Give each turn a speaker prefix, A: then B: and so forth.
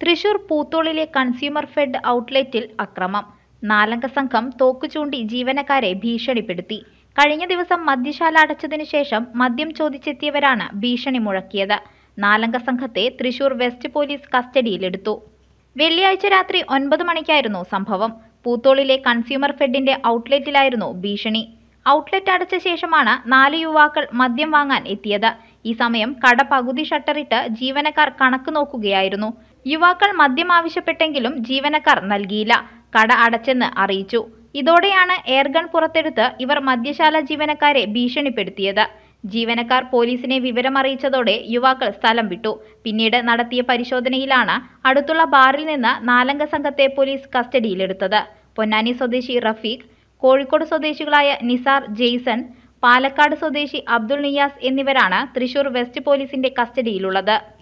A: തൃശൂർ പൂത്തോളിലെ consumer fed ഔട്ട്ലെറ്റിൽ അക്രമം നാലംഗ സംഘം തോക്കു ചൂണ്ടി ജീവനക്കാരെ ഭീഷണിപ്പെടുത്തി കഴിഞ്ഞ ദിവസം മദ്യശാല അടച്ചതിനു ശേഷം മദ്യം ചോദിച്ചെത്തിയവരാണ് ഭീഷണി മുഴക്കിയത് നാലംഗ സംഘത്തെ തൃശൂർ വെസ്റ്റ് പോലീസ് കസ്റ്റഡിയിലെടുത്തു വെള്ളിയാഴ്ച രാത്രി ഒൻപത് മണിക്കായിരുന്നു സംഭവം പൂത്തോളിലെ കൺസ്യൂമർ ഫെഡിന്റെ ഔട്ട്ലെറ്റിലായിരുന്നു ഭീഷണി ഔട്ട്ലെറ്റ് അടച്ച ശേഷമാണ് നാല് യുവാക്കൾ മദ്യം വാങ്ങാൻ എത്തിയത് ഈ സമയം കട പകുതി ഷട്ടറിട്ട് ജീവനക്കാർ കണക്ക് നോക്കുകയായിരുന്നു യുവാക്കൾ മദ്യം ആവശ്യപ്പെട്ടെങ്കിലും ജീവനക്കാർ നൽകിയില്ല കട അടച്ചെന്ന് അറിയിച്ചു ഇതോടെയാണ് എയർഗൺ പുറത്തെടുത്ത് ഇവർ മദ്യശാല ജീവനക്കാരെ ഭീഷണിപ്പെടുത്തിയത് ജീവനക്കാർ പോലീസിനെ വിവരമറിയിച്ചതോടെ യുവാക്കൾ സ്ഥലം വിട്ടു പിന്നീട് നടത്തിയ പരിശോധനയിലാണ് അടുത്തുള്ള ബാറിൽ നിന്ന് നാലംഗ സംഘത്തെ പോലീസ് കസ്റ്റഡിയിലെടുത്തത് പൊന്നാനി സ്വദേശി റഫീഖ് കോഴിക്കോട് സ്വദേശികളായ നിസാർ ജെയ്സൺ പാലക്കാട് സ്വദേശി അബ്ദുൾ നിയാസ് എന്നിവരാണ് തൃശൂർ വെസ്റ്റ് പോലീസിന്റെ കസ്റ്റഡിയിലുള്ളത്